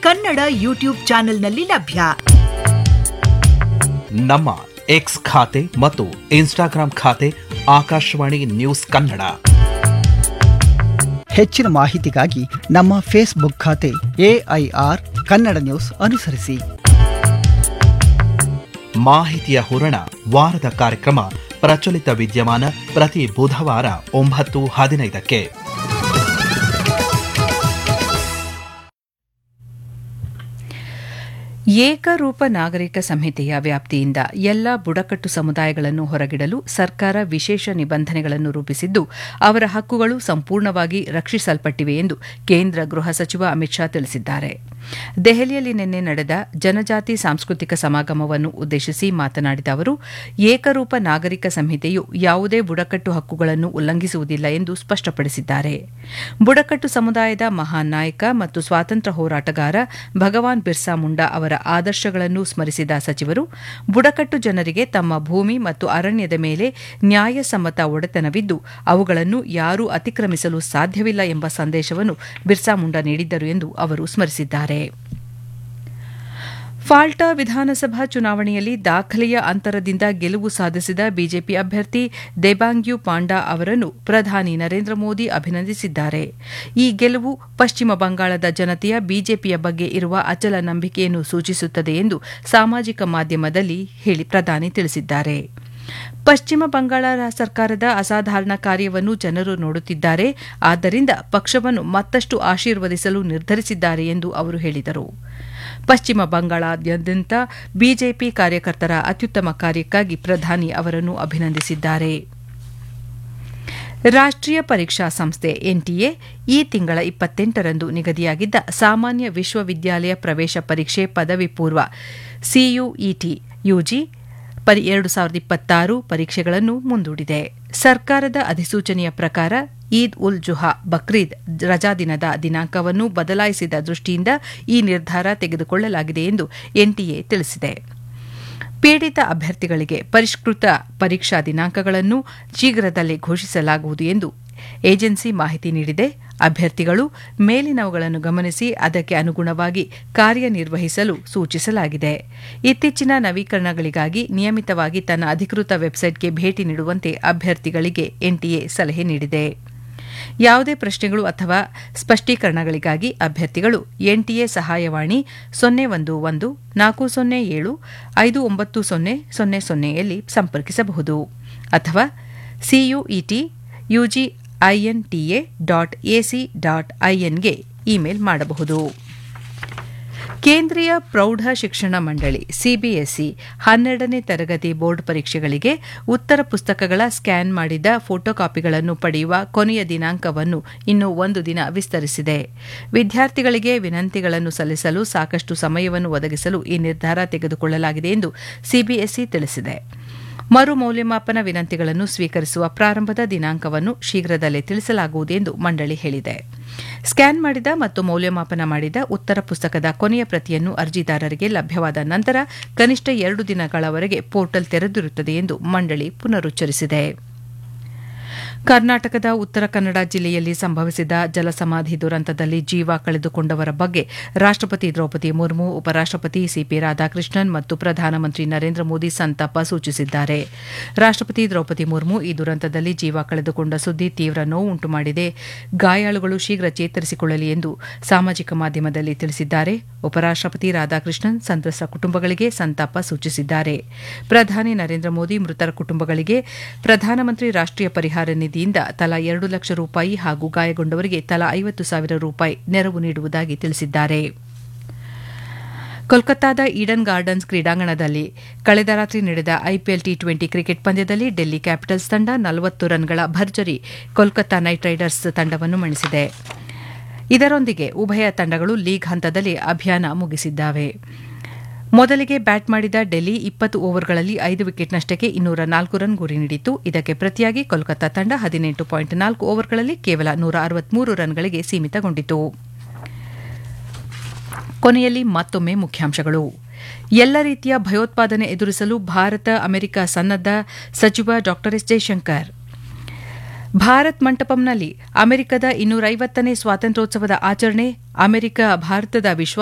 Kannada YouTube ಚಾನೆಲ್ನಲ್ಲಿ ಲಭ್ಯ ನಮ್ಮ ಎಕ್ಸ್ ಖಾತೆ ಮತ್ತು ಇನ್ಸ್ಟಾಗ್ರಾಂ ಖಾತೆ ಆಕಾಶವಾಣಿ ನ್ಯೂಸ್ ಕನ್ನಡ ಹೆಚ್ಚಿನ ಮಾಹಿತಿಗಾಗಿ ನಮ್ಮ ಫೇಸ್ಬುಕ್ ಖಾತೆ ಎಐಆರ್ ಕನ್ನಡ ನ್ಯೂಸ್ ಅನುಸರಿಸಿ ಮಾಹಿತಿಯ ಹೂರಣ ವಾರದ ಕಾರ್ಯಕ್ರಮ ಪ್ರಚಲಿತ ವಿದ್ಯಮಾನ ಪ್ರತಿ ಬುಧವಾರ ಒಂಬತ್ತು ಹದಿನೈದಕ್ಕೆ ಏಕರೂಪ ನಾಗರಿಕ ಸಂಹಿತೆಯ ವ್ಯಾಪ್ತಿಯಿಂದ ಎಲ್ಲ ಬುಡಕಟ್ಟು ಸಮುದಾಯಗಳನ್ನು ಹೊರಗಿಡಲು ಸರ್ಕಾರ ವಿಶೇಷ ನಿಬಂಧನೆಗಳನ್ನು ರೂಪಿಸಿದ್ದು ಅವರ ಹಕ್ಕುಗಳು ಸಂಪೂರ್ಣವಾಗಿ ರಕ್ಷಿಸಲ್ಪಟ್ಟಿವೆ ಎಂದು ಕೇಂದ್ರ ಗೃಹ ಸಚಿವ ಅಮಿತ್ ಶಾ ತಿಳಿಸಿದ್ದಾರೆ ದೆಹಲಿಯಲ್ಲಿ ನಿನ್ನೆ ನಡೆದ ಜನಜಾತಿ ಸಾಂಸ್ಕೃತಿಕ ಸಮಾಗಮವನ್ನು ಉದ್ದೇಶಿಸಿ ಮಾತನಾಡಿದ ಅವರು ಏಕರೂಪ ನಾಗರಿಕ ಸಂಹಿತೆಯು ಯಾವುದೇ ಬುಡಕಟ್ಟು ಹಕ್ಕುಗಳನ್ನು ಉಲ್ಲಂಘಿಸುವುದಿಲ್ಲ ಎಂದು ಸ್ಪಷ್ಟಪಡಿಸಿದ್ದಾರೆ ಬುಡಕಟ್ಟು ಸಮುದಾಯದ ಮಹಾನ್ ನಾಯಕ ಮತ್ತು ಸ್ವಾತಂತ್ರ್ಯ ಹೋರಾಟಗಾರ ಭಗವಾನ್ ಬಿರ್ಸಾ ಮುಂಡಾ ಅವರ ಆದರ್ಶಗಳನ್ನು ಸ್ಮರಿಸಿದ ಸಚಿವರು ಬುಡಕಟ್ಟು ಜನರಿಗೆ ತಮ್ಮ ಭೂಮಿ ಮತ್ತು ಅರಣ್ಯದ ಮೇಲೆ ನ್ಯಾಯಸಮ್ಮತ ಒಡೆತನವಿದ್ದು ಅವುಗಳನ್ನು ಯಾರೂ ಅತಿಕ್ರಮಿಸಲು ಸಾಧ್ಯವಿಲ್ಲ ಎಂಬ ಸಂದೇಶವನ್ನು ಬಿರ್ಸಾ ಮುಂಡಾ ನೀಡಿದ್ದರು ಎಂದು ಅವರು ಸ್ಮರಿಸಿದ್ದಾರೆ ಫಾಲ್ಟಾ ವಿಧಾನಸಭಾ ಚುನಾವಣೆಯಲ್ಲಿ ದಾಖಲೆಯ ಅಂತರದಿಂದ ಗೆಲುವು ಸಾಧಿಸಿದ ಬಿಜೆಪಿ ಅಭ್ಯರ್ಥಿ ದೇಬಾಂಗ್ಯು ಪಾಂಡಾ ಅವರನ್ನು ಪ್ರಧಾನಿ ನರೇಂದ್ರ ಮೋದಿ ಅಭಿನಂದಿಸಿದ್ದಾರೆ ಈ ಗೆಲುವು ಪಶ್ಚಿಮ ಬಂಗಾಳದ ಜನತೆಯ ಬಿಜೆಪಿಯ ಬಗ್ಗೆ ಇರುವ ಅಚಲ ನಂಬಿಕೆಯನ್ನು ಸೂಚಿಸುತ್ತದೆ ಎಂದು ಸಾಮಾಜಿಕ ಮಾಧ್ಯಮದಲ್ಲಿ ಹೇಳಿ ಪ್ರಧಾನಿ ತಿಳಿಸಿದ್ದಾರೆ ಪಶ್ಚಿಮ ಬಂಗಾಳ ಸರ್ಕಾರದ ಅಸಾಧಾರಣ ಕಾರ್ಯವನ್ನು ಜನರು ನೋಡುತ್ತಿದ್ದಾರೆ ಆದ್ದರಿಂದ ಪಕ್ಷವನ್ನು ಮತ್ತಷ್ಟು ಆಶೀರ್ವದಿಸಲು ನಿರ್ಧರಿಸಿದ್ದಾರೆ ಎಂದು ಅವರು ಹೇಳಿದರು ಪಶ್ಚಿಮ ಬಂಗಾಳಾದ್ಯಂತ ಬಿಜೆಪಿ ಕಾರ್ಯಕರ್ತರ ಅತ್ಯುತ್ತಮ ಕಾರ್ಯಕ್ಕಾಗಿ ಪ್ರಧಾನಿ ಅವರನ್ನು ಅಭಿನಂದಿಸಿದ್ದಾರೆ ರಾಷ್ಟ್ರೀಯ ಪರೀಕ್ಷಾ ಸಂಸ್ಥೆ ಎನ್ಟಿಎ ಈ ತಿಂಗಳ ಇಪ್ಪತ್ತೆಂಟರಂದು ನಿಗದಿಯಾಗಿದ್ದ ಸಾಮಾನ್ಯ ವಿಶ್ವವಿದ್ಯಾಲಯ ಪ್ರವೇಶ ಪರೀಕ್ಷೆ ಪದವಿ ಪೂರ್ವ ಸಿಯುಇಟಿ ಯುಜಿ ಎರಡು ಸಾವಿರದ ಇಪ್ಪತ್ತಾರು ಪರೀಕ್ಷೆಗಳನ್ನು ಮುಂದೂಡಿದೆ ಸರ್ಕಾರದ ಅಧಿಸೂಚನೆಯ ಪ್ರಕಾರ ಈದ್ ಉಲ್ ಜುಹಾ ಬಕ್ರೀದ್ ರಜಾದಿನದ ದಿನಾಂಕವನ್ನು ಬದಲಾಯಿಸಿದ ದೃಷ್ಟಿಯಿಂದ ಈ ನಿರ್ಧಾರ ತೆಗೆದುಕೊಳ್ಳಲಾಗಿದೆ ಎಂದು ಎನ್ಟಿಎ ತಿಳಿಸಿದೆ ಪೀಡಿತ ಅಭ್ಯರ್ಥಿಗಳಿಗೆ ಪರಿಷ್ಕೃತ ಪರೀಕ್ಷಾ ದಿನಾಂಕಗಳನ್ನು ಶೀಘ್ರದಲ್ಲೇ ಘೋಷಿಸಲಾಗುವುದು ಎಂದು ಏಜೆನ್ಸಿ ಮಾಹಿತಿ ನೀಡಿದೆ ಅಭ್ಯರ್ಥಿಗಳು ಮೇಲಿನವುಗಳನ್ನು ಗಮನಿಸಿ ಅದಕ್ಕೆ ಅನುಗುಣವಾಗಿ ಕಾರ್ಯನಿರ್ವಹಿಸಲು ಸೂಚಿಸಲಾಗಿದೆ ಇತ್ತೀಚಿನ ನವೀಕರಣಗಳಿಗಾಗಿ ನಿಯಮಿತವಾಗಿ ತನ್ನ ಅಧಿಕೃತ ವೆಬ್ಸೈಟ್ಗೆ ಭೇಟಿ ನೀಡುವಂತೆ ಅಭ್ಯರ್ಥಿಗಳಿಗೆ ಎನ್ಟಿಎ ಸಲಹೆ ನೀಡಿದೆ ಯಾವುದೇ ಪ್ರಶ್ನೆಗಳು ಅಥವಾ ಸ್ಪಷ್ಟೀಕರಣಗಳಿಗಾಗಿ ಅಭ್ಯರ್ಥಿಗಳು ಎನ್ಟಿಎ ಸಹಾಯವಾಣಿ ಸೊನ್ನೆ ಒಂದು ಒಂದು ನಾಲ್ಕು ಸೊನ್ನೆ ಏಳು ಐದು ಒಂಬತ್ತು ಸೊನ್ನೆ ಸೊನ್ನೆ ಸೊನ್ನೆಯಲ್ಲಿ ಸಂಪರ್ಕಿಸಬಹುದು ಅಥವಾ CUET UG INTA dot AC dot ಐಎನ್ಗೆ ಇಮೇಲ್ ಮಾಡಬಹುದು ಕೇಂದ್ರೀಯ ಪ್ರೌಢ ಶಿಕ್ಷಣ ಮಂಡಳಿ ಸಿಬಿಎಸ್ಇ ಹನ್ನೆರಡನೇ ತರಗತಿ ಬೋರ್ಡ್ ಪರೀಕ್ಷೆಗಳಿಗೆ ಉತ್ತರ ಪುಸ್ತಕಗಳ ಸ್ಕ್ಯಾನ್ ಮಾಡಿದ ಫೋಟೋಕಾಪಿಗಳನ್ನು ಪಡೆಯುವ ಕೊನೆಯ ದಿನಾಂಕವನ್ನು ಇನ್ನು ಒಂದು ದಿನ ವಿಸ್ತರಿಸಿದೆ ವಿದ್ಯಾರ್ಥಿಗಳಿಗೆ ವಿನಂತಿಗಳನ್ನು ಸಲ್ಲಿಸಲು ಸಾಕಷ್ಟು ಸಮಯವನ್ನು ಒದಗಿಸಲು ಈ ನಿರ್ಧಾರ ತೆಗೆದುಕೊಳ್ಳಲಾಗಿದೆ ಎಂದು ಸಿಬಿಎಸ್ಇ ತಿಳಿಸಿದೆ ಮರು ಮೌಲ್ಯಮಾಪನ ವಿನಂತಿಗಳನ್ನು ಸ್ವೀಕರಿಸುವ ಪ್ರಾರಂಭದ ದಿನಾಂಕವನ್ನು ಶೀಘ್ರದಲ್ಲೇ ತಿಳಿಸಲಾಗುವುದು ಎಂದು ಮಂಡಳಿ ಹೇಳಿದೆ ಸ್ಕ್ಯಾನ್ ಮಾಡಿದ ಮತ್ತು ಮೌಲ್ಯಮಾಪನ ಮಾಡಿದ ಉತ್ತರ ಪುಸ್ತಕದ ಕೊನೆಯ ಪ್ರತಿಯನ್ನು ಅರ್ಜಿದಾರರಿಗೆ ಲಭ್ಯವಾದ ನಂತರ ಕನಿಷ್ಠ ಎರಡು ದಿನಗಳವರೆಗೆ ಪೋರ್ಟಲ್ ತೆರೆದಿರುತ್ತದೆ ಎಂದು ಮಂಡಳಿ ಪುನರುಚ್ಚರಿಸಿದೆ ಕರ್ನಾಟಕದ ಉತ್ತರ ಕನ್ನಡ ಜಿಲ್ಲೆಯಲ್ಲಿ ಸಂಭವಿಸಿದ ಜಲಸಮಾಧಿ ದುರಂತದಲ್ಲಿ ಜೀವ ಕಳೆದುಕೊಂಡವರ ಬಗ್ಗೆ ರಾಷ್ಟಪತಿ ದ್ರೌಪದಿ ಮುರ್ಮು ಉಪರಾಷ್ಟಪತಿ ಸಿಪಿ ರಾಧಾಕೃಷ್ಣನ್ ಮತ್ತು ಪ್ರಧಾನಮಂತ್ರಿ ನರೇಂದ್ರ ಮೋದಿ ಸಂತಾಪ ಸೂಚಿಸಿದ್ದಾರೆ ರಾಷ್ಟಪತಿ ದ್ರೌಪದಿ ಮುರ್ಮು ಈ ದುರಂತದಲ್ಲಿ ಜೀವ ಕಳೆದುಕೊಂಡ ಸುದ್ದಿ ತೀವ್ರ ನೋವು ಉಂಟುಮಾಡಿದೆ ಗಾಯಾಳುಗಳು ಶೀಘ್ರ ಚೇತರಿಸಿಕೊಳ್ಳಲಿ ಎಂದು ಸಾಮಾಜಿಕ ಮಾಧ್ಯಮದಲ್ಲಿ ತಿಳಿಸಿದ್ದಾರೆ ಉಪರಾಷ್ಟಪತಿ ರಾಧಾಕೃಷ್ಣನ್ ಸಂತ್ರಸ್ತ ಕುಟುಂಬಗಳಿಗೆ ಸಂತಾಪ ಸೂಚಿಸಿದ್ದಾರೆ ಪ್ರಧಾನಿ ನರೇಂದ್ರ ಮೋದಿ ಮೃತರ ಕುಟುಂಬಗಳಿಗೆ ಪ್ರಧಾನಮಂತ್ರಿ ರಾಷ್ಟೀಯ ಪರಿಹಾರ ನಿಧಿಯಿಂದ ತಲಾ ಎರಡು ಲಕ್ಷ ರೂಪಾಯಿ ಹಾಗೂ ಗಾಯಗೊಂಡವರಿಗೆ ತಲಾ ಐವತ್ತು ಸಾವಿರ ರೂಪಾಯಿ ನೆರವು ನೀಡುವುದಾಗಿ ತಿಳಿಸಿದ್ದಾರೆ ಕೋಲ್ಕತ್ತಾದ ಈಡನ್ ಗಾರ್ಡನ್ಸ್ ಕ್ರೀಡಾಂಗಣದಲ್ಲಿ ಕಳೆದ ರಾತ್ರಿ ನಡೆದ ಐಪಿಎಲ್ ಟಿ ಟ್ವೆಂಟಿ ಕ್ರಿಕೆಟ್ ಪಂದ್ಯದಲ್ಲಿ ಡೆಲ್ಲಿ ಕ್ಯಾಪಿಟಲ್ಸ್ ತಂಡ ನಲವತ್ತು ರನ್ಗಳ ಭರ್ಜರಿ ಕೋಲ್ಕತ್ತಾ ನೈಟ್ ರೈಡರ್ಸ್ ತಂಡವನ್ನು ಮಣಿಸಿದೆ ಇದರೊಂದಿಗೆ ಉಭಯ ತಂಡಗಳು ಲೀಗ್ ಹಂತದಲ್ಲಿ ಅಭಿಯಾನ ಮುಗಿಸಿದ್ದಾವೆ ಮೊದಲಿಗೆ ಬ್ಯಾಟ್ ಮಾಡಿದ ಡೆಲ್ಲಿ ಇಪ್ಪತ್ತು ಓವರ್ಗಳಲ್ಲಿ ಐದು ವಿಕೆಟ್ನಷ್ಟಕ್ಕೆ ಇನ್ನೂರ ನಾಲ್ಕು ರನ್ ಗುರಿ ನೀಡಿತ್ತು ಇದಕ್ಕೆ ಪ್ರತಿಯಾಗಿ ಕೋಲ್ಕತ್ತಾ ತಂಡ ಹದಿನೆಂಟು ಪಾಯಿಂಟ್ ನಾಲ್ಕು ಓವರ್ಗಳಲ್ಲಿ ಕೇವಲ ನೂರ ಅರವತ್ಮೂರು ರನ್ಗಳಿಗೆ ಸೀಮಿತಗೊಂಡಿತು ಕೊನೆಯಲ್ಲಿ ಮತ್ತೊಮ್ಮೆ ಮುಖ್ಯಾಂಶಗಳು ಎಲ್ಲ ರೀತಿಯ ಭಯೋತ್ಪಾದನೆ ಎದುರಿಸಲು ಭಾರತ ಅಮೆರಿಕ ಸನ್ನದ್ದ ಸಚಿವ ಡಾ ಎಸ್ ಜೈಶಂಕರ್ ಭಾರತ್ ಮಂಟಪಂನಲ್ಲಿ ಅಮೆರಿಕದ ಇನ್ನೂರೈವತ್ತನೇ ಸ್ವಾತಂತ್ರ್ಯೋತ್ಸವದ ಆಚರಣೆ ಅಮೆರಿಕ ಭಾರತದ ವಿಶ್ವ